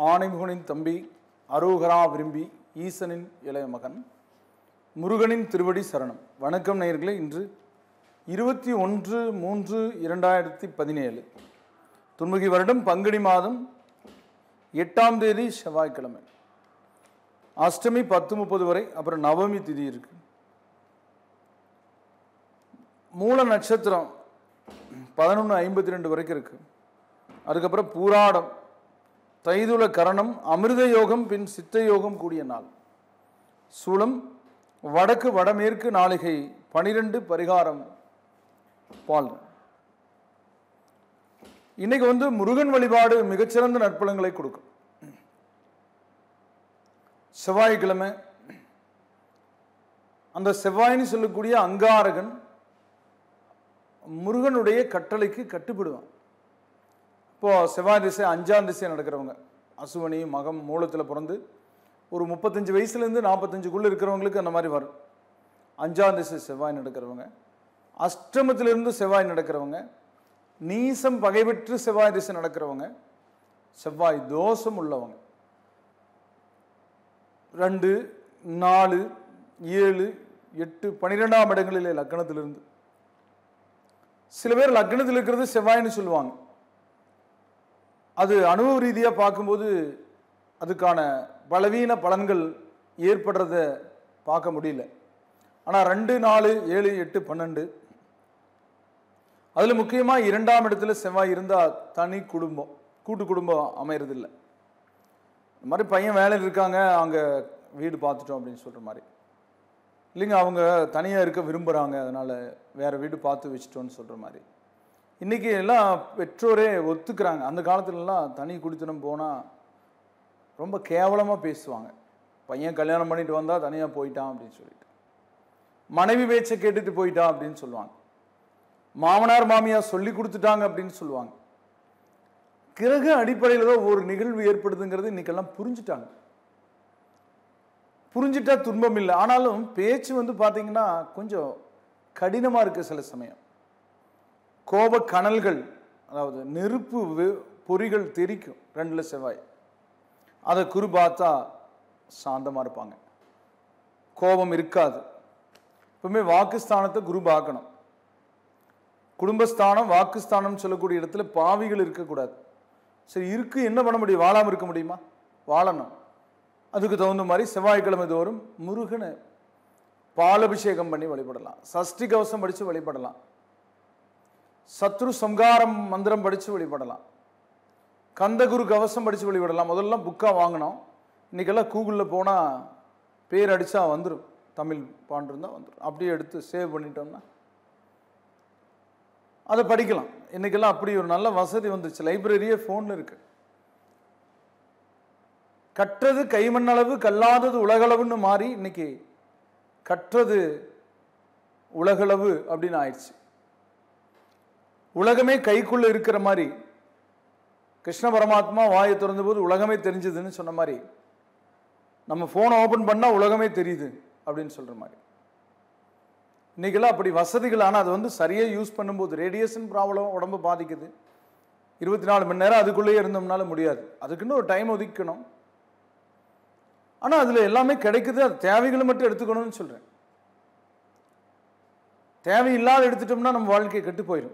ஆணைமுகனின் தம்பி அரோகரா விரும்பி ஈசனின் இளைய மகன் முருகனின் திருவடி சரணம் வணக்கம் நேயர்களே இன்று இருபத்தி ஒன்று மூன்று இரண்டாயிரத்தி பதினேழு துன்முகி வருடம் பங்குனி மாதம் எட்டாம் தேதி செவ்வாய்க்கிழமை அஷ்டமி பத்து முப்பது வரை அப்புறம் நவமி திதி இருக்கு மூல நட்சத்திரம் பதினொன்று ஐம்பத்தி ரெண்டு வரைக்கும் இருக்கு அதுக்கப்புறம் பூராடம் தைதுல கரணம் அமிர்த யோகம் பின் சித்த யோகம் கூடிய நாள் சூலம் வடக்கு வடமேற்கு நாளிகை பனிரெண்டு பரிகாரம் பால் இன்னைக்கு வந்து முருகன் வழிபாடு மிகச்சிறந்த நற்பலன்களை கொடுக்கும் செவ்வாய்க்கிழமை அந்த செவ்வாயின்னு சொல்லக்கூடிய அங்காரகன் முருகனுடைய கட்டளைக்கு கட்டுப்படுவான் இப்போ செவ்வாய் திசை அஞ்சாம் திசை நடக்கிறவங்க அசுவனி மகம் மூலத்தில் பிறந்து ஒரு முப்பத்தஞ்சு வயசுலேருந்து நாற்பத்தஞ்சுக்குள்ளே இருக்கிறவங்களுக்கு அந்த மாதிரி வரும் அஞ்சாம் திசை செவ்வாய் நடக்கிறவங்க அஷ்டமத்திலிருந்து செவ்வாய் நடக்கிறவங்க நீசம் பகைபெற்று செவ்வாய் திசை நடக்கிறவங்க செவ்வாய் தோஷம் உள்ளவங்க ரெண்டு நாலு ஏழு எட்டு பன்னிரெண்டாம் இடங்களிலே லக்கணத்திலிருந்து சில பேர் லக்னத்தில் இருக்கிறது செவ்வாய்னு சொல்லுவாங்க அது அனுபவ ரீதியாக பார்க்கும்போது அதுக்கான பலவீன பலன்கள் ஏற்படுறத பார்க்க முடியல ஆனால் ரெண்டு நாலு ஏழு எட்டு பன்னெண்டு அதில் முக்கியமாக இரண்டாம் இடத்துல செவ்வாய் இருந்தால் தனி குடும்பம் கூட்டு குடும்பம் அமையறதில்லை இந்த மாதிரி பையன் வேலையில் இருக்காங்க அங்கே வீடு பார்த்துட்டோம் அப்படின்னு சொல்கிற மாதிரி இல்லைங்க அவங்க தனியாக இருக்க விரும்புகிறாங்க அதனால் வேறு வீடு பார்த்து வச்சுட்டோன்னு சொல்கிற மாதிரி இன்றைக்கி எல்லாம் பெற்றோரே ஒத்துக்கிறாங்க அந்த காலத்துலலாம் தனி குடித்தனம் போனால் ரொம்ப கேவலமாக பேசுவாங்க பையன் கல்யாணம் பண்ணிட்டு வந்தால் தனியாக போயிட்டான் அப்படின்னு சொல்லிட்டு மனைவி பேச்சை கேட்டுட்டு போயிட்டான் அப்படின்னு சொல்லுவாங்க மாமனார் மாமியார் சொல்லி கொடுத்துட்டாங்க அப்படின்னு சொல்லுவாங்க கிரக அடிப்படையில் தான் ஒரு நிகழ்வு ஏற்படுதுங்கிறது இன்னைக்கெல்லாம் புரிஞ்சுட்டாங்க புரிஞ்சிட்டா துன்பம் இல்லை ஆனாலும் பேச்சு வந்து பார்த்தீங்கன்னா கொஞ்சம் கடினமாக இருக்குது சில சமயம் கோப கனல்கள் அதாவது நெருப்பு வெ- பொறிகள் தெரிக்கும் ரெண்டுல செவ்வாய் அதை குரு பார்த்தா சாந்தமாக இருப்பாங்க கோபம் இருக்காது எப்பவுமே வாக்குஸ்தானத்தை குரு பார்க்கணும் குடும்பஸ்தானம் வாக்குஸ்தானம் சொல்லக்கூடிய இடத்துல பாவிகள் இருக்கக்கூடாது சரி இருக்கு என்ன பண்ண முடியும் வாழாமல் இருக்க முடியுமா வாழணும் அதுக்கு தகுந்த மாதிரி செவ்வாய்க்கிழமை தோறும் முருகனை பாலபிஷேகம் பண்ணி வழிபடலாம் சஷ்டி கவசம் படித்து வழிபடலாம் சத்ரு சம்காரம் மந்திரம் படித்து வழிபடலாம் கந்தகுரு கவசம் படித்து வழிபடலாம் முதல்ல புக்காக வாங்கினோம் இன்றைக்கெல்லாம் கூகுளில் போனால் பேர் அடித்தா வந்துடும் தமிழ் பாண்டிருந்தா வந்துடும் அப்படியே எடுத்து சேவ் பண்ணிட்டோம்னா அதை படிக்கலாம் இன்னைக்கெல்லாம் அப்படி ஒரு நல்ல வசதி வந்துச்சு லைப்ரரியே ஃபோனில் இருக்கு கற்றது கைமண்ணளவு கல்லாதது உலகளவுன்னு மாறி இன்னைக்கு கற்றது உலகளவு அப்படின்னு ஆயிடுச்சு உலகமே கைக்குள்ள இருக்கிற மாதிரி கிருஷ்ண பரமாத்மா வாயை திறந்தபோது உலகமே தெரிஞ்சதுன்னு சொன்ன மாதிரி நம்ம ஃபோனை ஓப்பன் பண்ணால் உலகமே தெரியுது அப்படின்னு சொல்கிற மாதிரி இன்றைக்கெல்லாம் அப்படி வசதிகள் ஆனால் அது வந்து சரியாக யூஸ் பண்ணும்போது ரேடியேஷன் ப்ராப்ளம் உடம்பு பாதிக்குது இருபத்தி நாலு மணி நேரம் அதுக்குள்ளேயே இருந்தோம்னால முடியாது அதுக்குன்னு ஒரு டைம் ஒதுக்கணும் ஆனால் அதில் எல்லாமே கிடைக்குது அது தேவைகளை மட்டும் எடுத்துக்கணும்னு சொல்கிறேன் தேவையில்லாத எடுத்துட்டோம்னா நம்ம வாழ்க்கை கெட்டு போயிடும்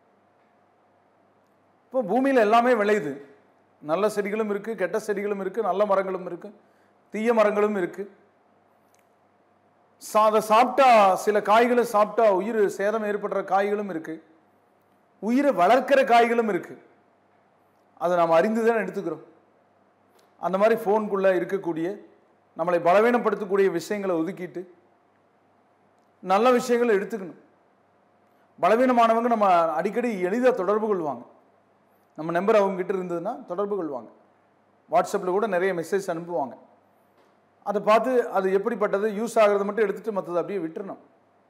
இப்போ பூமியில் எல்லாமே விளையுது நல்ல செடிகளும் இருக்குது கெட்ட செடிகளும் இருக்குது நல்ல மரங்களும் இருக்குது தீய மரங்களும் இருக்குது சா அதை சாப்பிட்டா சில காய்களை சாப்பிட்டா உயிர் சேதம் ஏற்படுற காய்களும் இருக்கு உயிரை வளர்க்கிற காய்களும் இருக்கு அதை நாம் அறிந்து தான் எடுத்துக்கிறோம் அந்த மாதிரி ஃபோனுக்குள்ளே இருக்கக்கூடிய நம்மளை பலவீனப்படுத்தக்கூடிய விஷயங்களை ஒதுக்கிட்டு நல்ல விஷயங்களை எடுத்துக்கணும் பலவீனமானவங்க நம்ம அடிக்கடி எளிதாக தொடர்பு கொள்வாங்க நம்ம நம்பர் அவங்ககிட்ட இருந்ததுன்னா தொடர்பு கொள்வாங்க வாட்ஸ்அப்பில் கூட நிறைய மெசேஜ் அனுப்புவாங்க அதை பார்த்து அது எப்படிப்பட்டது யூஸ் ஆகிறத மட்டும் எடுத்துட்டு மற்றதை அப்படியே விட்டுறணும்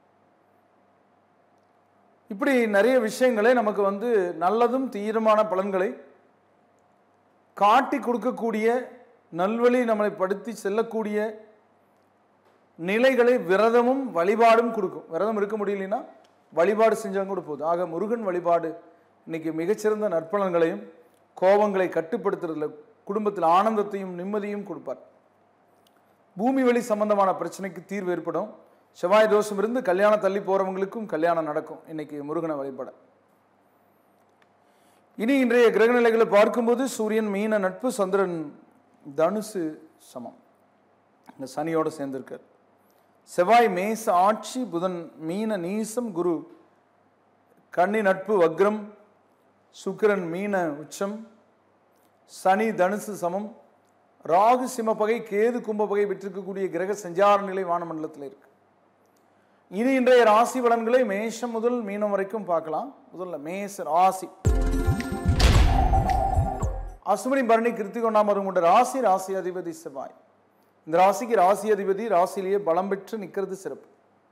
இப்படி நிறைய விஷயங்களை நமக்கு வந்து நல்லதும் தீரமான பலன்களை காட்டி கொடுக்கக்கூடிய நல்வழி நம்மளை படுத்தி செல்லக்கூடிய நிலைகளை விரதமும் வழிபாடும் கொடுக்கும் விரதம் இருக்க முடியலன்னா வழிபாடு செஞ்சாங்க கூட போதும் ஆக முருகன் வழிபாடு இன்னைக்கு மிகச்சிறந்த நற்பலன்களையும் கோபங்களை கட்டுப்படுத்துறதுல குடும்பத்தில் ஆனந்தத்தையும் நிம்மதியும் கொடுப்பார் பூமி வழி சம்பந்தமான பிரச்சனைக்கு தீர்வு ஏற்படும் செவ்வாய் தோஷம் இருந்து கல்யாணம் தள்ளி போறவங்களுக்கும் கல்யாணம் நடக்கும் இன்னைக்கு முருகனை வழிபட இனி இன்றைய கிரகநிலைகளை பார்க்கும்போது சூரியன் மீன நட்பு சந்திரன் தனுசு சமம் இந்த சனியோட சேர்ந்திருக்கார் செவ்வாய் மேச ஆட்சி புதன் மீன நீசம் குரு கன்னி நட்பு வக்ரம் சுக்கிரன் மீன உச்சம் சனி தனுசு சமம் ராகு சிம்மப்பகை கேது கும்பப்பகை விட்டிருக்கக்கூடிய கிரக சஞ்சார நிலை வானமண்டலத்தில் இருக்கு இனி இன்றைய ராசி பலன்களை மேஷம் முதல் மீனம் வரைக்கும் பார்க்கலாம் முதல்ல மேச ராசி அசுமணி பரணி கிருத்திக் ஒன்றாம் வரும் கொண்ட ராசி ராசி அதிபதி செவ்வாய் இந்த ராசிக்கு ராசி அதிபதி ராசியிலேயே பலம் பெற்று நிற்கிறது சிறப்பு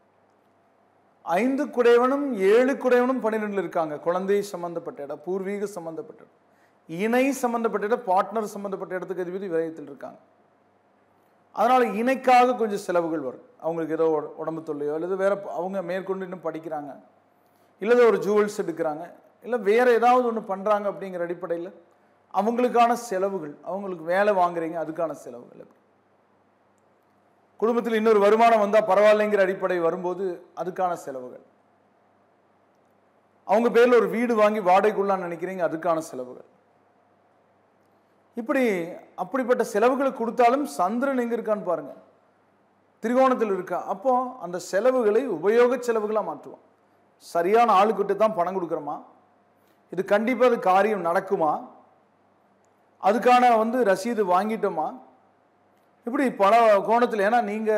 ஐந்து குடைவனும் ஏழு குடைவனும் பன்னிரெண்டுல இருக்காங்க குழந்தை சம்பந்தப்பட்ட இடம் பூர்வீக சம்பந்தப்பட்ட இடம் இணை சம்பந்தப்பட்ட இடம் பார்ட்னர் சம்பந்தப்பட்ட இடத்துக்கு அதிபதி விரயத்தில் இருக்காங்க அதனால இணைக்காக கொஞ்சம் செலவுகள் வரும் அவங்களுக்கு ஏதோ உட- உடம்பு தொல்லையோ அல்லது வேற ப- அவங்க மேற்கொண்டு இன்னும் படிக்கிறாங்க இல்லை ஒரு ஜுவல்ஸ் எடுக்கிறாங்க இல்லை வேற ஏதாவது ஒன்று பண்றாங்க அப்படிங்கிற அடிப்படையில் அவங்களுக்கான செலவுகள் அவங்களுக்கு வேலை வாங்குறீங்க அதுக்கான செலவுகள் அப்படி குடும்பத்தில் இன்னொரு வருமானம் வந்தால் பரவாயில்லைங்கிற அடிப்படை வரும்போது அதுக்கான செலவுகள் அவங்க பேர்ல ஒரு வீடு வாங்கி வாடகைக்குள்ளான்னு நினைக்கிறீங்க அதுக்கான செலவுகள் இப்படி அப்படிப்பட்ட செலவுகளை கொடுத்தாலும் சந்திரன் எங்க இருக்கான்னு பாருங்க திரிகோணத்தில் இருக்கா அப்போ அந்த செலவுகளை உபயோக செலவுகளா மாற்றுவோம் சரியான ஆளுக்கிட்ட தான் பணம் கொடுக்குறோமா இது கண்டிப்பா அது காரியம் நடக்குமா அதுக்கான வந்து ரசீது வாங்கிட்டோமா இப்படி பல கோணத்தில் ஏன்னா நீங்க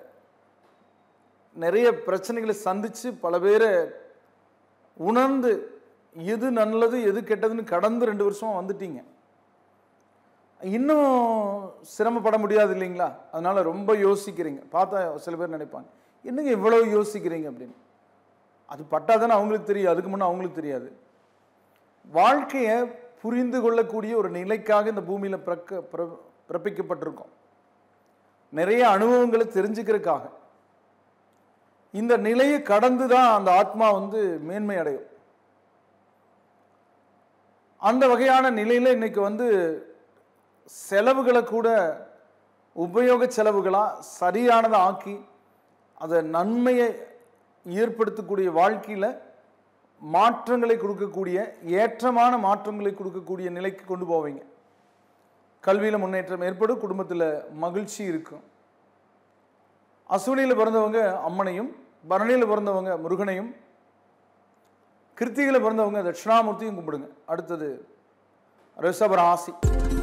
நிறைய பிரச்சனைகளை சந்திச்சு பல பேரை உணர்ந்து எது நல்லது எது கெட்டதுன்னு கடந்து ரெண்டு வருஷமா வந்துட்டீங்க இன்னும் சிரமப்பட முடியாது இல்லைங்களா அதனால ரொம்ப யோசிக்கிறீங்க பார்த்தா சில பேர் நினைப்பாங்க என்னங்க இவ்வளவு யோசிக்கிறீங்க அப்படின்னு அது பட்டாதானே அவங்களுக்கு தெரியும் அதுக்கு முன்னே அவங்களுக்கு தெரியாது வாழ்க்கையை புரிந்து கொள்ளக்கூடிய ஒரு நிலைக்காக இந்த பூமியில பிறக்க பிற- பிறப்பிக்கப்பட்டிருக்கோம் நிறைய அனுபவங்களை தெரிஞ்சுக்கிறதுக்காக இந்த நிலையை கடந்து தான் அந்த ஆத்மா வந்து மேன்மை அடையும் அந்த வகையான நிலையில இன்னைக்கு வந்து செலவுகளை கூட உபயோக செலவுகளா சரியானதை ஆக்கி அதை நன்மையை ஏற்படுத்தக்கூடிய வாழ்க்கையில மாற்றங்களை கொடுக்கக்கூடிய ஏற்றமான மாற்றங்களை கொடுக்கக்கூடிய நிலைக்கு கொண்டு போவீங்க கல்வியில முன்னேற்றம் ஏற்படும் குடும்பத்துல மகிழ்ச்சி இருக்கும் அசுவனியில் பிறந்தவங்க அம்மனையும் பரணியில் பிறந்தவங்க முருகனையும் கிருத்திகையில் பிறந்தவங்க தட்சிணாமூர்த்தியும் கும்பிடுங்க அடுத்தது ரிஷப ராசி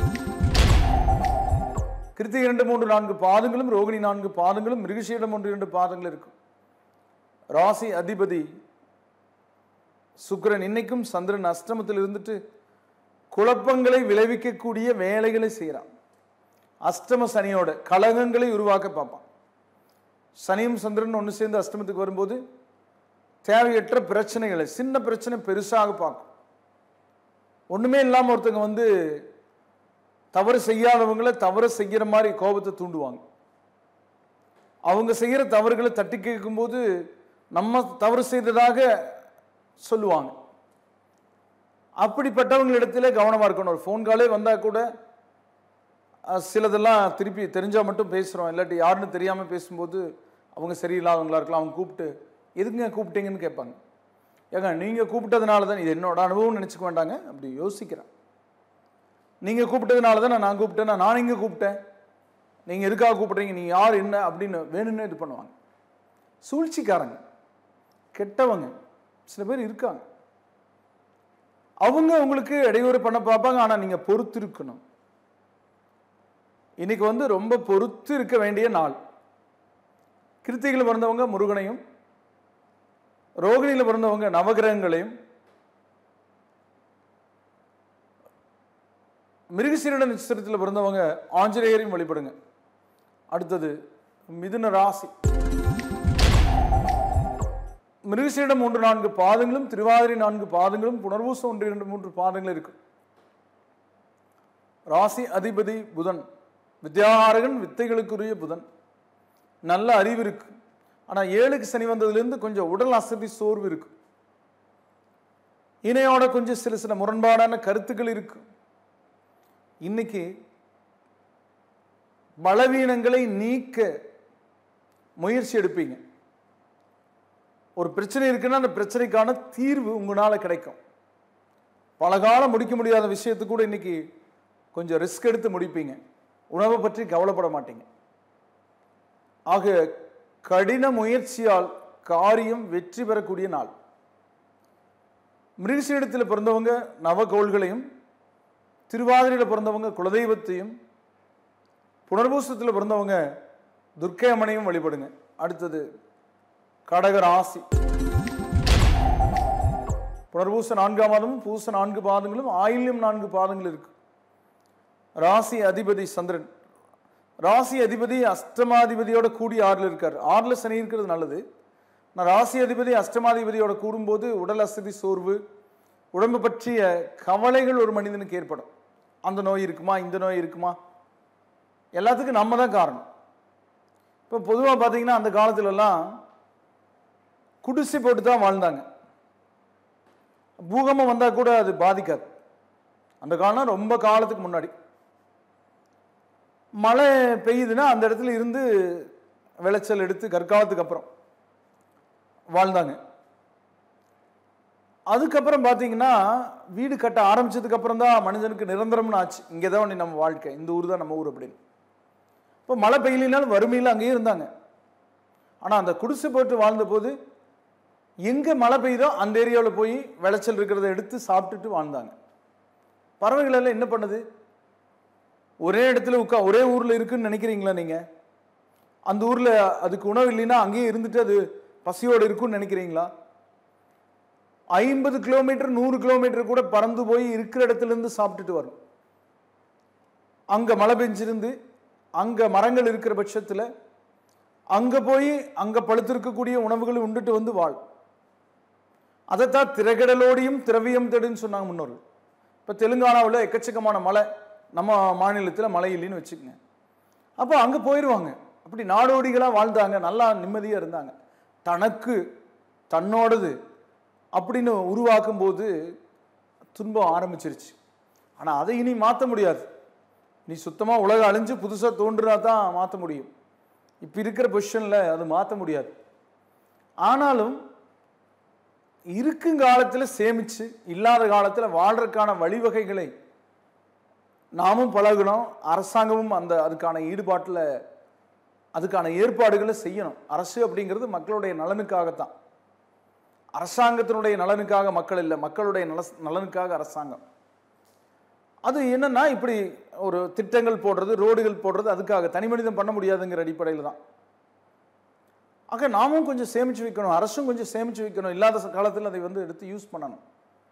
கிருத்திகை இரண்டு மூன்று நான்கு பாதங்களும் ரோகிணி நான்கு பாதங்களும் மிருகசீடம் ஒன்று இரண்டு பாதங்கள் இருக்கும் ராசி அதிபதி சுக்கிரன் இன்னைக்கும் சந்திரன் அஷ்டமத்தில் இருந்துட்டு குழப்பங்களை விளைவிக்கக்கூடிய வேலைகளை செய்கிறான் அஷ்டம சனியோட கலகங்களை உருவாக்க பார்ப்பான் சனியும் சந்திரன் ஒன்று சேர்ந்து அஷ்டமத்துக்கு வரும்போது தேவையற்ற பிரச்சனைகளை சின்ன பிரச்சனை பெருசாக பார்க்கும் ஒண்ணுமே இல்லாம ஒருத்தங்க வந்து தவறு செய்யாதவங்களை தவறு செய்கிற மாதிரி கோபத்தை தூண்டுவாங்க அவங்க செய்கிற தவறுகளை தட்டி கேட்கும்போது நம்ம தவறு செய்ததாக சொல்லுவாங்க அப்படிப்பட்டவங்களிடத்துல கவனமா இருக்கணும் ஒரு ஃபோன் காலே வந்தா கூட அஹ், சிலதெல்லாம் திருப்பி தெரிஞ்சா மட்டும் பேசுறோம் இல்லாட்டி யாருன்னு தெரியாம பேசும்போது அவங்க சரியில்லாதவங்களா இருக்கலாம் அவங்க கூப்பிட்டு எதுக்குங்க கூப்பிட்டீங்கன்னு கேட்பாங்க ஏங்க நீங்க கூப்பிட்டதுனால தான் இது என்னோட அனுபவம் நினைச்சுக்க வேண்டாங்க அப்படி யோசிக்கிறேன் நீங்க கூப்பிட்டதுனால தான் நான் கூப்பிட்டேன் நான் இங்க கூப்பிட்டேன் நீங்க எதுக்காக கூப்பிடுறீங்க நீ யார் என்ன அப்படின்னு வேணும்னு இது பண்ணுவாங்க சூழ்ச்சிக்காரங்க கெட்டவங்க சில பேர் இருக்காங்க அவங்க உங்களுக்கு இடையூறு பண்ண பார்ப்பாங்க ஆனா நீங்க பொறுத்து இருக்கணும் இன்னைக்கு வந்து ரொம்ப பொறுத்து இருக்க வேண்டிய நாள் கிருத்திகையில் பிறந்தவங்க முருகனையும் ரோகிணியில் பிறந்தவங்க நவகிரகங்களையும் மிருகசீரட நட்சத்திரத்தில் பிறந்தவங்க ஆஞ்சநேயரையும் வழிபடுங்க அடுத்தது மிதுன ராசி மிருகசீரிடம் மூன்று நான்கு பாதங்களும் திருவாதிரை நான்கு பாதங்களும் புனர்வூசம் ஒன்று இரண்டு மூன்று பாதங்கள் இருக்கும் ராசி அதிபதி புதன் வித்யாகாரகன் வித்தைகளுக்குரிய புதன் நல்ல அறிவு இருக்கு ஆனா ஏழுக்கு சனி வந்ததுலேருந்து கொஞ்சம் உடல் அசதி சோர்வு இருக்கு இணையோட கொஞ்சம் சில சில முரண்பாடான கருத்துக்கள் இருக்கு இன்னைக்கு பலவீனங்களை நீக்க முயற்சி எடுப்பீங்க ஒரு பிரச்சனை இருக்குன்னா அந்த பிரச்சனைக்கான தீர்வு உங்களால கிடைக்கும் பல காலம் முடிக்க முடியாத விஷயத்து கூட இன்னைக்கு கொஞ்சம் ரிஸ்க் எடுத்து முடிப்பீங்க உணவை பற்றி கவலைப்பட மாட்டீங்க ஆக கடின முயற்சியால் காரியம் வெற்றி பெறக்கூடிய நாள் மிருகசீடத்தில் பிறந்தவங்க நவகோள்களையும் திருவாதிரையில் பிறந்தவங்க குலதெய்வத்தையும் புனர்பூசத்தில் பிறந்தவங்க துர்க்கை அம்மனையும் வழிபடுங்க அடுத்தது கடக ராசி புனர்பூச நான்காம் மாதமும் பூச நான்கு பாதங்களும் ஆயில்யம் நான்கு பாதங்கள் இருக்கு ராசி அதிபதி சந்திரன் ராசி அதிபதி அஷ்டமாதிபதியோட கூடி ஆறில் இருக்கார் ஆறில் சனி இருக்கிறது நல்லது நான் ராசி அதிபதி அஷ்டமாதிபதியோட கூடும்போது உடல் அசதி சோர்வு உடம்பு பற்றிய கவலைகள் ஒரு மனிதனுக்கு ஏற்படும் அந்த நோய் இருக்குமா இந்த நோய் இருக்குமா எல்லாத்துக்கும் நம்ம தான் காரணம் இப்போ பொதுவாக பார்த்தீங்கன்னா அந்த காலத்துலலாம் குடிசை போட்டு தான் வாழ்ந்தாங்க பூகம்பம் வந்தால் கூட அது பாதிக்காது அந்த காலம் ரொம்ப காலத்துக்கு முன்னாடி மழை பெய்யுதுன்னா அந்த இடத்துல இருந்து விளைச்சல் எடுத்து கற்காலத்துக்கு அப்புறம் வாழ்ந்தாங்க அதுக்கப்புறம் பார்த்தீங்கன்னா வீடு கட்ட ஆரம்பிச்சதுக்கு அப்புறம் தான் மனிதனுக்கு நிரந்தரம்னு ஆச்சு இங்கே தான் நம்ம வாழ்க்கை இந்த ஊர் தான் நம்ம ஊர் அப்படின்னு இப்போ மழை பெய்யலினாலும் வறுமையில் அங்கேயே இருந்தாங்க ஆனால் அந்த குடிசை போட்டு வாழ்ந்தபோது எங்கே மழை பெய்யுதோ அந்த ஏரியாவில் போய் விளைச்சல் இருக்கிறத எடுத்து சாப்பிட்டுட்டு வாழ்ந்தாங்க பறவைகள் எல்லாம் என்ன பண்ணுது ஒரே இடத்துல உட்கா ஒரே ஊரில் இருக்குன்னு நினைக்கிறீங்களா நீங்கள் அந்த ஊரில் அதுக்கு உணவு இல்லைன்னா அங்கேயே இருந்துட்டு அது பசியோடு இருக்குன்னு நினைக்கிறீங்களா ஐம்பது கிலோமீட்டர் நூறு கிலோமீட்டர் கூட பறந்து போய் இருக்கிற இடத்துல இருந்து சாப்பிட்டுட்டு வரும் அங்கே மழை பெஞ்சிருந்து அங்கே மரங்கள் இருக்கிற பட்சத்தில் அங்கே போய் அங்கே பழுத்திருக்கக்கூடிய உணவுகளை உண்டுட்டு வந்து வாழ் அதைத்தான் திரகடலோடியும் திரவியம் தேடுன்னு சொன்னாங்க முன்னோர்கள் இப்போ தெலுங்கானாவில் எக்கச்சக்கமான மழை நம்ம மாநிலத்தில் மழை இல்லைன்னு வச்சுக்கோங்க அப்போ அங்கே போயிடுவாங்க அப்படி நாடோடிகளாக வாழ்ந்தாங்க நல்லா நிம்மதியாக இருந்தாங்க தனக்கு தன்னோடது அப்படின்னு உருவாக்கும் போது துன்பம் ஆரம்பிச்சிருச்சு ஆனால் அதை இனி மாற்ற முடியாது நீ சுத்தமாக உலகம் அழிஞ்சு புதுசாக தோன்றுனா தான் மாற்ற முடியும் இப்போ இருக்கிற பொசிஷனில் அது மாற்ற முடியாது ஆனாலும் இருக்கும் காலத்தில் சேமிச்சு இல்லாத காலத்தில் வாழ்றதுக்கான வழிவகைகளை நாமும் பழகணும் அரசாங்கமும் அந்த அதுக்கான ஈடுபாட்டில் அதுக்கான ஏற்பாடுகளை செய்யணும் அரசு அப்படிங்கிறது மக்களுடைய நலனுக்காகத்தான் அரசாங்கத்தினுடைய நலனுக்காக மக்கள் இல்லை மக்களுடைய நல நலனுக்காக அரசாங்கம் அது என்னன்னா இப்படி ஒரு திட்டங்கள் போடுறது ரோடுகள் போடுறது அதுக்காக தனி மனிதன் பண்ண முடியாதுங்கிற அடிப்படையில் தான் ஆக நாமும் கொஞ்சம் சேமிச்சு வைக்கணும் அரசும் கொஞ்சம் சேமிச்சு வைக்கணும் இல்லாத காலத்தில் அதை வந்து எடுத்து யூஸ் பண்ணணும்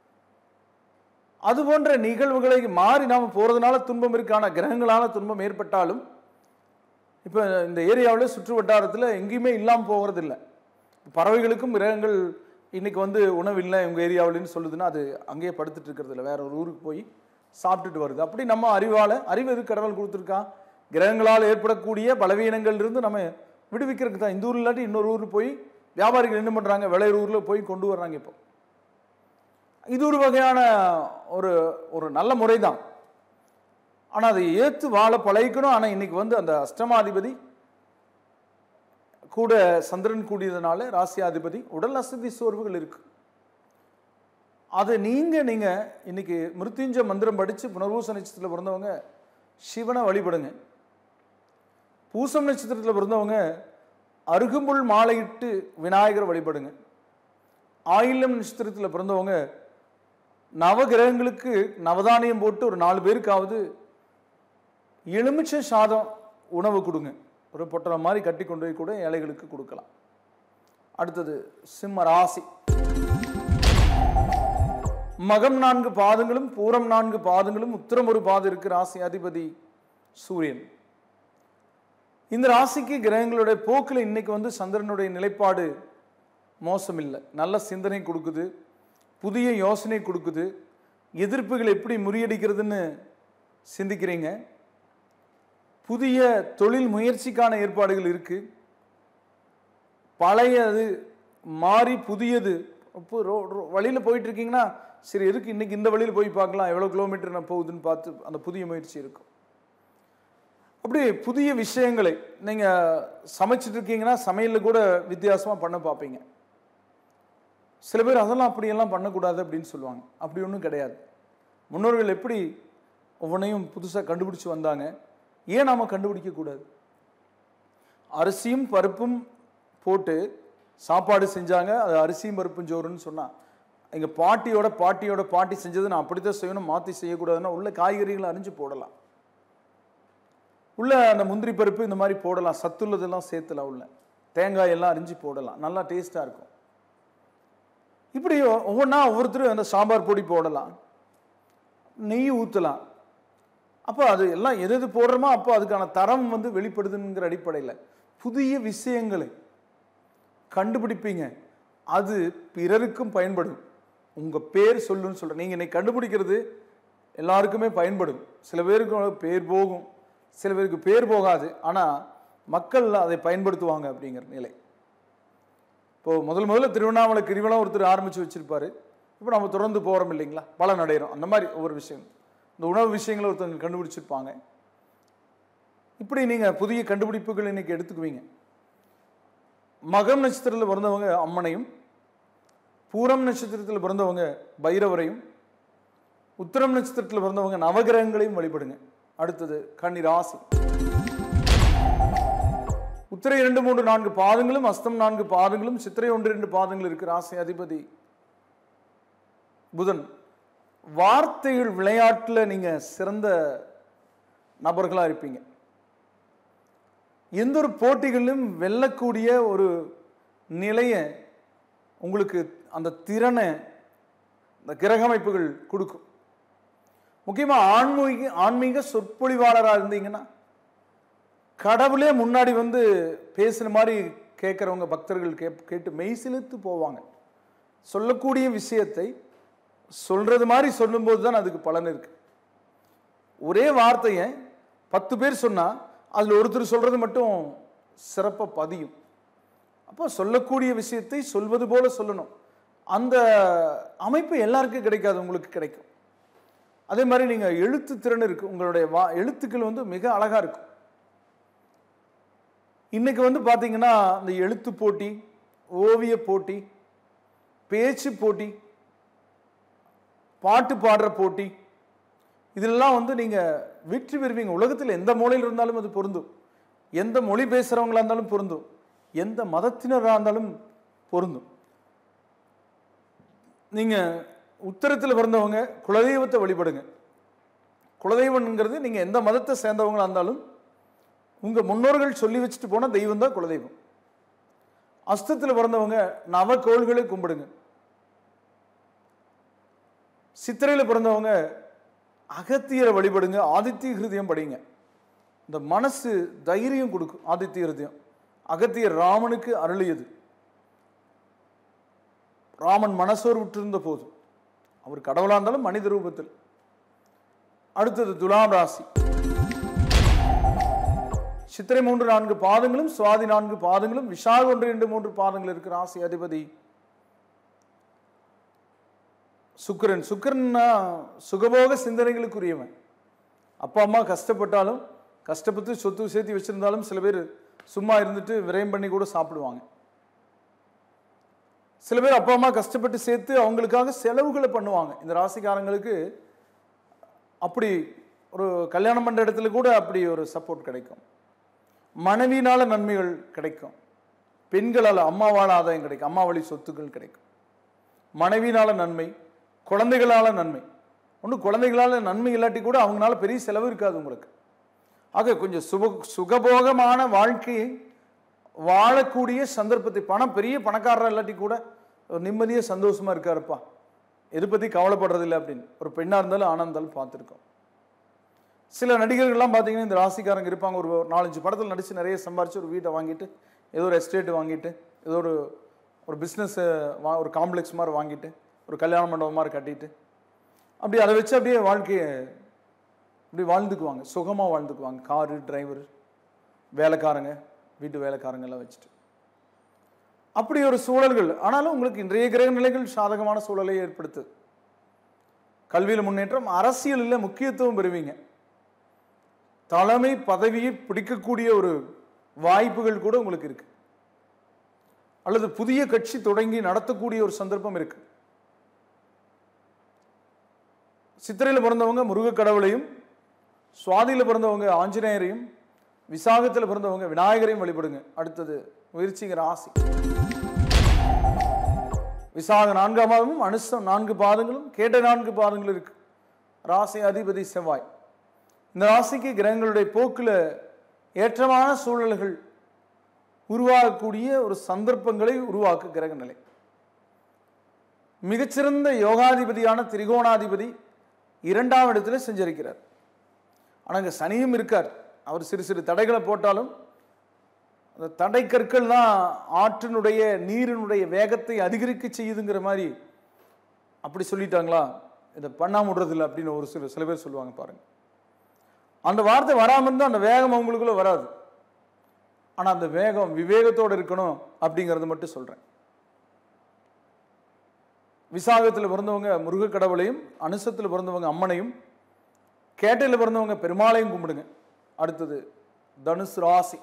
அது போன்ற நிகழ்வுகளை மாறி நாம் போகிறதுனால துன்பம் இருக்கான கிரகங்களால துன்பம் ஏற்பட்டாலும் இப்போ இந்த ஏரியாவில் சுற்று வட்டாரத்தில் எங்கேயுமே இல்லாமல் போகிறது இல்லை பறவைகளுக்கும் கிரகங்கள் இன்னைக்கு வந்து உணவு இல்லை உங்கள் ஏரியாவில்னு சொல்லுதுன்னா அது அங்கேயே படுத்துட்டு இருக்கிறது இல்லை வேற ஒரு ஊருக்கு போய் சாப்பிட்டுட்டு வருது அப்படி நம்ம அறிவால் அறிவு எது கடவுள் கொடுத்துருக்கான் கிரகங்களால் ஏற்படக்கூடிய பலவீனங்கள் இருந்து நம்ம விடுவிக்கிறதுக்கு தான் இந்த ஊர் இல்லாட்டி இன்னொரு ஊருக்கு போய் வியாபாரிகள் என்ன பண்ணுறாங்க விளையிற ஊரில் போய் கொண்டு வர்றாங்க இப்போ இது ஒரு வகையான ஒரு ஒரு நல்ல முறை தான் ஆனால் அதை ஏற்று வாழ பழகிக்கணும் ஆனால் இன்னைக்கு வந்து அந்த அஷ்டமாதிபதி கூட சந்திரன் கூடியதுனால ராசியாதிபதி உடல் அசதி சோர்வுகள் இருக்கு அதை நீங்க நீங்க இன்னைக்கு மிருத்யுஞ்ச மந்திரம் படிச்சு புனர்பூச நட்சத்திரத்தில் பிறந்தவங்க சிவனை வழிபடுங்க பூசம் நட்சத்திரத்தில் பிறந்தவங்க அருகும்புல் மாலையிட்டு விநாயகர் வழிபடுங்க ஆயில்யம் நட்சத்திரத்தில் பிறந்தவங்க நவகிரகங்களுக்கு நவதானியம் போட்டு ஒரு நாலு பேருக்காவது எலுமிச்சை சாதம் உணவு கொடுங்க ஒரு பொட்டலம் மாதிரி கட்டி கொண்டு போய் கூட ஏழைகளுக்கு கொடுக்கலாம் அடுத்தது சிம்ம ராசி மகம் நான்கு பாதங்களும் பூரம் நான்கு பாதங்களும் உத்திரம் ஒரு பாதம் இருக்கு ராசி அதிபதி சூரியன் இந்த ராசிக்கு கிரகங்களுடைய போக்கில் இன்னைக்கு வந்து சந்திரனுடைய நிலைப்பாடு மோசம் இல்லை நல்ல சிந்தனை கொடுக்குது புதிய யோசனை கொடுக்குது எதிர்ப்புகள் எப்படி முறியடிக்கிறதுன்னு சிந்திக்கிறீங்க புதிய தொழில் முயற்சிக்கான ஏற்பாடுகள் இருக்கு பழையது மாறி புதியது இப்போ ரோ ரோ- வழியில போயிட்டு இருக்கீங்கன்னா சரி எதுக்கு இன்னைக்கு இந்த வழியில் போய் பார்க்கலாம் எவ்வளோ கிலோமீட்டர் நான் போகுதுன்னு பார்த்து அந்த புதிய முயற்சி இருக்கும் அப்படி புதிய விஷயங்களை நீங்கள் சமைச்சிட்டு இருக்கீங்கன்னா சமையலில் கூட வித்தியாசமாக பண்ண பார்ப்பீங்க சில பேர் அதெல்லாம் அப்படியெல்லாம் பண்ணக்கூடாது அப்படின்னு சொல்லுவாங்க அப்படி ஒன்றும் கிடையாது முன்னோர்கள் எப்படி ஒவ்வொன்றையும் புதுசாக கண்டுபிடிச்சு வந்தாங்க ஏன் நாம் கண்டுபிடிக்கக்கூடாது அரிசியும் பருப்பும் போட்டு சாப்பாடு செஞ்சாங்க அது அரிசியும் பருப்பும் சோறுன்னு சொன்னால் எங்கள் பாட்டியோட பாட்டியோட பாட்டி செஞ்சது நான் அப்படித்தான் செய்யணும் மாற்றி செய்யக்கூடாதுன்னா உள்ள காய்கறிகளை அரிஞ்சு போடலாம் உள்ள அந்த முந்திரி பருப்பு இந்த மாதிரி போடலாம் சத்துள்ளதெல்லாம் சேர்த்துலாம் உள்ள தேங்காய் எல்லாம் அரிஞ்சு போடலாம் நல்லா டேஸ்ட்டாக இருக்கும் இப்படி ஒவ்வொன்றா ஒவ்வொருத்தரும் அந்த சாம்பார் பொடி போடலாம் நெய் ஊற்றலாம் அப்போ அது எல்லாம் எது எது போடுறோமோ அப்போ அதுக்கான தரம் வந்து வெளிப்படுதுங்கிற அடிப்படையில் புதிய விஷயங்களை கண்டுபிடிப்பீங்க அது பிறருக்கும் பயன்படும் உங்கள் பேர் சொல்லுன்னு சொல்கிறேன் நீங்கள் இன்னைக்கு கண்டுபிடிக்கிறது எல்லாருக்குமே பயன்படும் சில பேருக்கு பேர் போகும் சில பேருக்கு பேர் போகாது ஆனால் மக்கள் அதை பயன்படுத்துவாங்க அப்படிங்கிற நிலை இப்போது முதல் முதல்ல திருவண்ணாமலை கிரிவலம் ஒருத்தர் ஆரம்பித்து வச்சிருப்பாரு இப்போ நம்ம தொடர்ந்து போகிறோம் இல்லைங்களா பலன் அடைகிறோம் அந்த மாதிரி ஒவ்வொரு விஷயம் இந்த உணவு விஷயங்களை ஒருத்தவங்க கண்டுபிடிச்சிருப்பாங்க இப்படி நீங்கள் புதிய கண்டுபிடிப்புகள் இன்னைக்கு எடுத்துக்குவீங்க மகம் நட்சத்திரத்தில் பிறந்தவங்க அம்மனையும் பூரம் நட்சத்திரத்தில் பிறந்தவங்க பைரவரையும் உத்திரம் நட்சத்திரத்தில் பிறந்தவங்க நவகிரகங்களையும் வழிபடுங்க அடுத்தது கன்னி ராசி உத்திரை இரண்டு மூன்று நான்கு பாதங்களும் அஸ்தம் நான்கு பாதங்களும் சித்திரை ஒன்று இரண்டு பாதங்கள் இருக்கு ராசி அதிபதி புதன் வார்த்தைகள் விளையாட்டில் நீங்க சிறந்த நபர்களா இருப்பீங்க எந்த ஒரு போட்டிகளிலும் வெல்லக்கூடிய ஒரு நிலையை உங்களுக்கு அந்த திறனை இந்த கிரகமைப்புகள் கொடுக்கும் முக்கியமாக ஆன்மீக ஆன்மீக சொற்பொழிவாளராக இருந்தீங்கன்னா கடவுளே முன்னாடி வந்து பேசுன மாதிரி கேட்குறவங்க பக்தர்கள் கே கேட்டு மெய் சிலுத்து போவாங்க சொல்லக்கூடிய விஷயத்தை சொல்றது மாதிரி சொல்லும்போது தான் அதுக்கு பலன் இருக்கு ஒரே வார்த்தையை பத்து பேர் சொன்னா அதில் ஒருத்தர் சொல்றது மட்டும் சிறப்பாக பதியும் அப்போ சொல்லக்கூடிய விஷயத்தை சொல்வது போல சொல்லணும் அந்த அமைப்பு எல்லாருக்கும் கிடைக்காது உங்களுக்கு கிடைக்கும் அதே மாதிரி நீங்கள் எழுத்து திறன் இருக்கு உங்களுடைய வா எழுத்துக்கள் வந்து மிக அழகாக இருக்கும் இன்னைக்கு வந்து பார்த்தீங்கன்னா இந்த எழுத்து போட்டி ஓவிய போட்டி பேச்சு போட்டி பாட்டு பாடுற போட்டி இதெல்லாம் வந்து நீங்கள் வெற்றி பெறுவீங்க உலகத்தில் எந்த மூலையில் இருந்தாலும் அது பொருந்தும் எந்த மொழி பேசுகிறவங்களா இருந்தாலும் பொருந்தும் எந்த மதத்தினராக இருந்தாலும் பொருந்தும் நீங்கள் உத்தரத்தில் பிறந்தவங்க குலதெய்வத்தை வழிபடுங்க குலதெய்வம்ங்கிறது நீங்கள் எந்த மதத்தை சேர்ந்தவங்களா இருந்தாலும் உங்கள் முன்னோர்கள் சொல்லி வச்சுட்டு போன தெய்வம் தான் குலதெய்வம் அஸ்தத்தில் பிறந்தவங்க நவக்கோள்களை கும்பிடுங்க சித்திரையில் பிறந்தவங்க அகத்தியரை வழிபடுங்க ஆதித்ய ஹிருதயம் படிங்க இந்த மனசு தைரியம் கொடுக்கும் ஆதித்ய ஹிருதயம் அகத்தியர் ராமனுக்கு அருளியது ராமன் மனசோர் விட்டிருந்த போது அவர் கடவுளாக இருந்தாலும் மனித ரூபத்தில் அடுத்தது துலாம் ராசி சித்திரை மூன்று நான்கு பாதங்களும் சுவாதி நான்கு பாதங்களும் விஷால் ஒன்று இரண்டு மூன்று பாதங்கள் இருக்கு ராசி அதிபதி சுக்கிரன் சுக்கிரன்னா சுகபோக சிந்தனைகளுக்குரியவன் அப்பா அம்மா கஷ்டப்பட்டாலும் கஷ்டப்பட்டு சொத்து சேர்த்து வச்சிருந்தாலும் சில பேர் சும்மா இருந்துட்டு விரயம் பண்ணி கூட சாப்பிடுவாங்க சில பேர் அப்பா அம்மா கஷ்டப்பட்டு சேர்த்து அவங்களுக்காக செலவுகளை பண்ணுவாங்க இந்த ராசிக்காரங்களுக்கு அப்படி ஒரு கல்யாணம் பண்ணுற இடத்துல கூட அப்படி ஒரு சப்போர்ட் கிடைக்கும் மனைவியினால நன்மைகள் கிடைக்கும் பெண்களால் அம்மாவால் ஆதாயம் கிடைக்கும் அம்மா வழி சொத்துக்கள் கிடைக்கும் மனைவியினால நன்மை குழந்தைகளால நன்மை ஒன்று குழந்தைகளால நன்மை இல்லாட்டி கூட அவங்களால பெரிய செலவு இருக்காது உங்களுக்கு ஆக கொஞ்சம் சுப சுகபோகமான வாழ்க்கையை வாழக்கூடிய சந்தர்ப்பத்தை பணம் பெரிய பணக்காரராக இல்லாட்டி கூட ஒரு நிம்மதியாக சந்தோஷமா இருக்காருப்பா எது பற்றி கவலைப்படுறதில்லை அப்படின்னு ஒரு பெண்ணாக இருந்தாலும் ஆணாக இருந்தாலும் பார்த்துருக்கோம் சில நடிகர்கள்லாம் பார்த்தீங்கன்னா இந்த ராசிக்காரங்க இருப்பாங்க ஒரு நாலஞ்சு படத்தில் நடித்து நிறைய சம்பாரிச்சு ஒரு வீட்டை வாங்கிட்டு ஏதோ ஒரு எஸ்டேட் வாங்கிட்டு ஏதோ ஒரு ஒரு பிஸ்னஸ் வா ஒரு காம்ப்ளெக்ஸ் மாதிரி வாங்கிட்டு ஒரு கல்யாண மண்டபம் மாதிரி கட்டிட்டு அப்படி அதை வச்சு அப்படியே வாழ்க்கையை அப்படி வாழ்ந்துக்குவாங்க சுகமாக வாழ்ந்துக்குவாங்க காரு டிரைவர் வேலைக்காரங்க வீட்டு வேலைக்காரங்க எல்லாம் வச்சுட்டு அப்படி ஒரு சூழல்கள் ஆனாலும் உங்களுக்கு இன்றைய கிரக நிலைகள் சாதகமான சூழலை ஏற்படுத்துது கல்வியில் முன்னேற்றம் அரசியலில் முக்கியத்துவம் பெறுவீங்க தலைமை பதவியை பிடிக்கக்கூடிய ஒரு வாய்ப்புகள் கூட உங்களுக்கு இருக்கு அல்லது புதிய கட்சி தொடங்கி நடத்தக்கூடிய ஒரு சந்தர்ப்பம் இருக்கு சித்திரையில் பிறந்தவங்க முருகக் கடவுளையும் சுவாதியில் பிறந்தவங்க ஆஞ்சநேயரையும் விசாகத்தில் பிறந்தவங்க விநாயகரையும் வழிபடுங்க அடுத்தது முயற்சிங்கிற ஆசை விசாக நான்காம் மாதமும் அனுசம் நான்கு பாதங்களும் கேட்ட நான்கு பாதங்களும் இருக்கு ராசி அதிபதி செவ்வாய் இந்த ராசிக்கு கிரகங்களுடைய போக்கில் ஏற்றமான சூழல்கள் உருவாகக்கூடிய ஒரு சந்தர்ப்பங்களை உருவாக்கு கிரக நிலை மிகச்சிறந்த யோகாதிபதியான திரிகோணாதிபதி இரண்டாம் இடத்துல செஞ்சிருக்கிறார் ஆனால் அங்கே சனியும் இருக்கார் அவர் சிறு சிறு தடைகளை போட்டாலும் அந்த தடை கற்கள் தான் ஆற்றினுடைய நீரினுடைய வேகத்தை அதிகரிக்க செய்யுதுங்கிற மாதிரி அப்படி சொல்லிட்டாங்களா இதை பண்ணாம விடுறதில்ல அப்படின்னு ஒரு சில சில பேர் சொல்லுவாங்க பாருங்க அந்த வார்த்தை வராமல் இருந்தால் அந்த வேகம் அவங்களுக்குள்ள வராது ஆனால் அந்த வேகம் விவேகத்தோடு இருக்கணும் அப்படிங்கிறத மட்டும் சொல்கிறேன் விசாகத்தில் பிறந்தவங்க முருக கடவுளையும் அனுசத்தில் பிறந்தவங்க அம்மனையும் கேட்டையில் பிறந்தவங்க பெருமாளையும் கும்பிடுங்க அடுத்தது தனுசு ராசி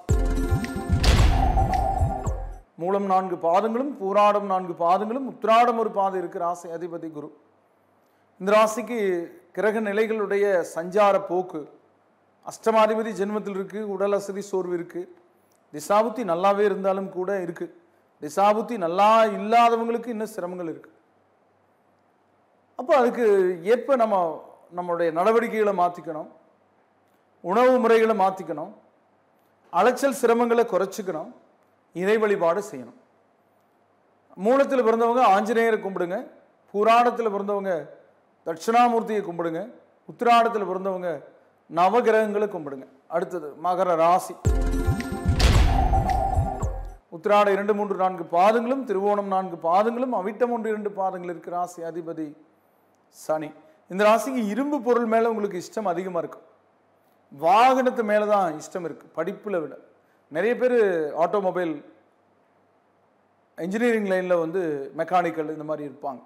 மூலம் நான்கு பாதங்களும் பூராடம் நான்கு பாதங்களும் உத்திராடம் ஒரு பாதம் இருக்கு ராசி அதிபதி குரு இந்த ராசிக்கு கிரக நிலைகளுடைய சஞ்சார போக்கு அஷ்டமாதிபதி ஜென்மத்தில் இருக்கு உடல் அசதி சோர்வு இருக்கு திசாபுத்தி நல்லாவே இருந்தாலும் கூட இருக்கு திசாபுத்தி நல்லா இல்லாதவங்களுக்கு இன்னும் சிரமங்கள் இருக்கு அப்போ அதுக்கு ஏற்ப நம்ம நம்மளுடைய நடவடிக்கைகளை மாற்றிக்கணும் உணவு முறைகளை மாற்றிக்கணும் அலைச்சல் சிரமங்களை குறைச்சிக்கணும் இறை வழிபாடு செய்யணும் மூலத்தில் பிறந்தவங்க ஆஞ்சநேயரை கும்பிடுங்க புராணத்தில் பிறந்தவங்க தட்சிணாமூர்த்தியை கும்பிடுங்க உத்திராடத்தில் பிறந்தவங்க நவகிரகங்களை கும்பிடுங்க அடுத்தது மகர ராசி உத்திராட இரண்டு மூன்று நான்கு பாதங்களும் திருவோணம் நான்கு பாதங்களும் அவிட்டம் ஒன்று இரண்டு பாதங்கள் இருக்கு ராசி அதிபதி சனி இந்த ராசிக்கு இரும்பு பொருள் மேலே உங்களுக்கு இஷ்டம் அதிகமாக இருக்கும் வாகனத்து மேலே தான் இஷ்டம் இருக்கு படிப்பில் விட நிறைய பேர் ஆட்டோமொபைல் இன்ஜினியரிங் லைனில் வந்து மெக்கானிக்கல் இந்த மாதிரி இருப்பாங்க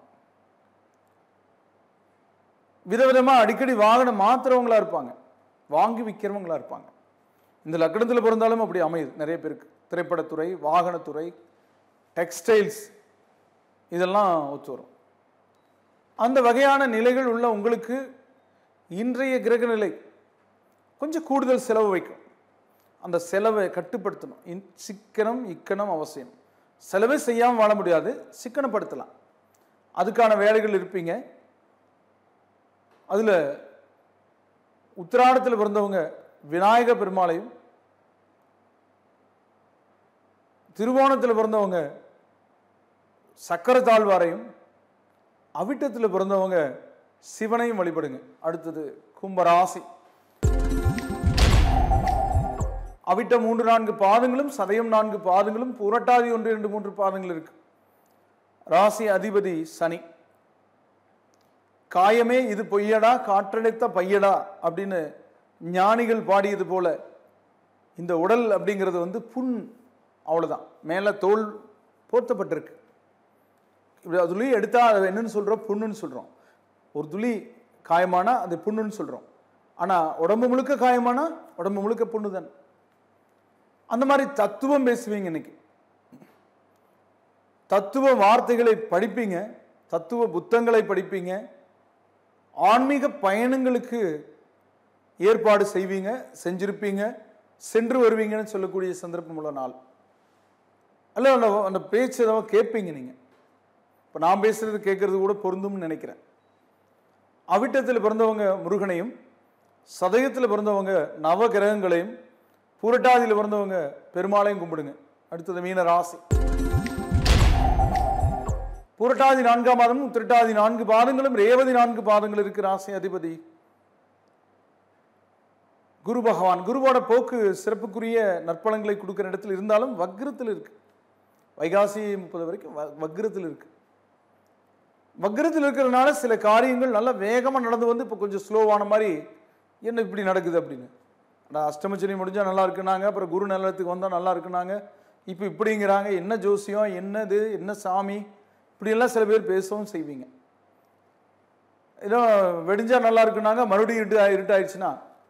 விதவிதமாக அடிக்கடி வாகனம் மாத்துறவங்களா இருப்பாங்க வாங்கி விற்கிறவங்களா இருப்பாங்க இந்த லக்கணத்தில் பிறந்தாலும் அப்படி அமையுது நிறைய பேருக்கு திரைப்படத்துறை வாகனத்துறை டெக்ஸ்டைல்ஸ் இதெல்லாம் ஒத்து வரும் அந்த வகையான நிலைகள் உள்ள உங்களுக்கு இன்றைய கிரக நிலை கொஞ்சம் கூடுதல் செலவு வைக்கும் அந்த செலவை கட்டுப்படுத்தணும் இன் சிக்கனம் இக்கணம் அவசியம் செலவே செய்யாமல் வாழ முடியாது சிக்கனப்படுத்தலாம் அதுக்கான வேலைகள் இருப்பீங்க அதில் உத்திராடத்தில் பிறந்தவங்க விநாயக பெருமாளையும் திருவோணத்தில் பிறந்தவங்க சக்கர தாழ்வாரையும் அவிட்டத்தில் பிறந்தவங்க சிவனையும் வழிபடுங்க அடுத்தது கும்பராசி அவிட்டம் மூன்று நான்கு பாதங்களும் சதயம் நான்கு பாதங்களும் புரட்டாதி ஒன்று இரண்டு மூன்று பாதங்கள் இருக்கு ராசி அதிபதி சனி காயமே இது பொய்யடா காற்றடைத்த பையடா அப்படின்னு ஞானிகள் பாடியது போல இந்த உடல் அப்படிங்கிறது வந்து புண் அவ்வளவுதான் மேலே தோல் போர்த்தப்பட்டிருக்கு இப்படி அது துளி எடுத்தா அது என்னன்னு சொல்றோம் புண்ணுன்னு சொல்றோம் ஒரு துளி காயமானா அது புண்ணுன்னு சொல்றோம் ஆனா உடம்பு முழுக்க காயமானா உடம்பு முழுக்க புண்ணு தான் அந்த மாதிரி தத்துவம் பேசுவீங்க இன்னைக்கு தத்துவ வார்த்தைகளை படிப்பீங்க தத்துவ புத்தகங்களை படிப்பீங்க ஆன்மீக பயணங்களுக்கு ஏற்பாடு செய்வீங்க செஞ்சிருப்பீங்க சென்று வருவீங்கன்னு சொல்லக்கூடிய சந்தர்ப்பம் உள்ள நாள் அல்ல அந்த அந்த பேச்சு ஏதாவது கேட்பீங்க நீங்க இப்போ நான் பேசுறது கேட்கறது கூட பொருந்தும்னு நினைக்கிறேன் அவிட்டத்தில் பிறந்தவங்க முருகனையும் சதயத்தில் பிறந்தவங்க நவ கிரகங்களையும் புரட்டாதியில் பிறந்தவங்க பெருமாளையும் கும்பிடுங்க அடுத்தது மீன ராசி புரட்டாதி நான்காம் மாதமும் திருட்டாதி நான்கு பாதங்களும் ரேவதி நான்கு பாதங்கள் இருக்கு ராசி அதிபதி குரு பகவான் குருவோட போக்கு சிறப்புக்குரிய நற்பலங்களை கொடுக்கிற இடத்துல இருந்தாலும் வக்ரத்தில் இருக்கு வைகாசி முப்பது வரைக்கும் வ- வக்ரத்தில் இருக்கு வக்ரத்தில் இருக்கிறதுனால சில காரியங்கள் நல்லா வேகமாக நடந்து வந்து இப்போ கொஞ்சம் ஸ்லோவான மாதிரி என்ன இப்படி நடக்குது அப்படின்னு ஆனால் அஷ்டமச்சனி முடிஞ்சால் நல்லா இருக்குனாங்க அப்புறம் குரு நிலத்துக்கு வந்தால் நல்லா இருக்குனாங்க இப்போ இப்படிங்கிறாங்க என்ன ஜோசியம் என்னது என்ன சாமி இப்படியெல்லாம் சில பேர் பேசவும் செய்வீங்க ஏதோ வெடிஞ்சா நல்லா இருக்குனாங்க மறுபடியும் இருட்டு ஆயி- இருட்டாயிடுச்சுன்னா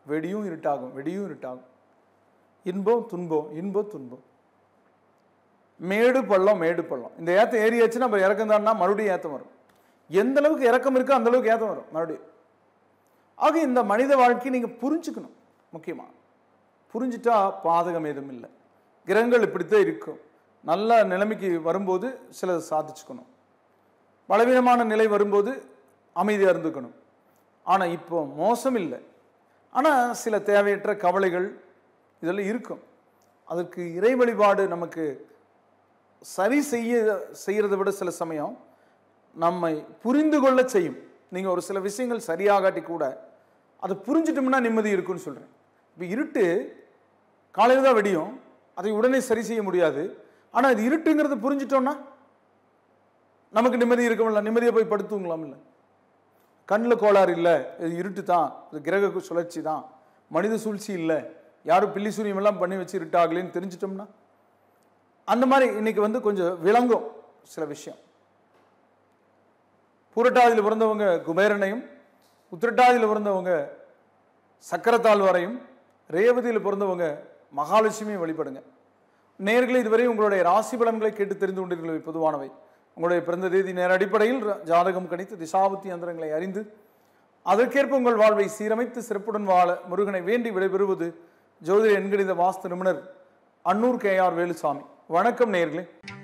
வெடியும் இருட்டாகும் வெடியும் இருட்டாகும் இன்பம் துன்பம் இன்பம் துன்பம் மேடு பள்ளம் மேடு பள்ளம் இந்த ஏத்தம் ஏறியாச்சுன்னா அப்புறம் இறக்கம் தான்னா மறுபடியும் ஏத்தம் வரும் எந்த அளவுக்கு இறக்கம் இருக்கோ அந்த அளவுக்கு ஏத்தம் வரும் மறுபடியும் ஆக இந்த மனித வாழ்க்கையை நீங்கள் புரிஞ்சுக்கணும் முக்கியமாக புரிஞ்சுட்டா பாதகம் எதுவும் இல்லை கிரகங்கள் இப்படித்தான் இருக்கும் நல்ல நிலைமைக்கு வரும்போது சிலதை சாதிச்சுக்கணும் பலவீனமான நிலை வரும்போது அமைதியாக இருந்துக்கணும் ஆனால் இப்போ மோசம் இல்லை ஆனால் சில தேவையற்ற கவலைகள் இதெல்லாம் இருக்கும் அதற்கு இறை வழிபாடு நமக்கு சரி செய்ய செய்கிறத விட சில சமயம் நம்மை புரிந்து கொள்ள செய்யும் நீங்கள் ஒரு சில விஷயங்கள் சரியாகாட்டி கூட அதை புரிஞ்சிட்டோம்னா நிம்மதி இருக்குன்னு சொல்கிறேன் இப்போ இருட்டு காலையில் தான் வெடியும் அதை உடனே சரி செய்ய முடியாது ஆனால் அது இருட்டுங்கிறத புரிஞ்சிட்டோம்னா நமக்கு நிம்மதி இருக்கும்ல நிம்மதியாக போய் படுத்துங்களாம் இல்லை கண்ணில் கோளாறு இல்லை இது இருட்டு தான் இது கிரக சுழற்சி தான் மனித சூழ்ச்சி இல்லை யாரும் பில்லி சூரியம் எல்லாம் பண்ணி வச்சு இருட்டாகலேன்னு தெரிஞ்சிட்டோம்னா அந்த மாதிரி இன்னைக்கு வந்து கொஞ்சம் விளங்கும் சில விஷயம் பூரட்டாதியில் பிறந்தவங்க குபேரனையும் உத்திரட்டாதியில் பிறந்தவங்க சக்கரத்தாழ்வாரையும் ரேவதியில் பிறந்தவங்க மகாலட்சுமியை வழிபடுங்க நேர்களை இதுவரை உங்களுடைய ராசி பலன்களை கேட்டு தெரிந்து கொண்டீர்கள் இவை பொதுவானவை உங்களுடைய பிறந்த தேதி நேர அடிப்படையில் ர- ஜாதகம் கணித்து திசாபுத்தி யந்திரங்களை அறிந்து அதற்கேற்ப உங்கள் வாழ்வை சீரமைத்து சிறப்புடன் வாழ முருகனை வேண்டி விடைபெறுவது ஜோதிட எண்கணித வாஸ்து நிபுணர் அன்னூர் கே ஆர் வேலுசாமி வணக்கம் நேயர்களே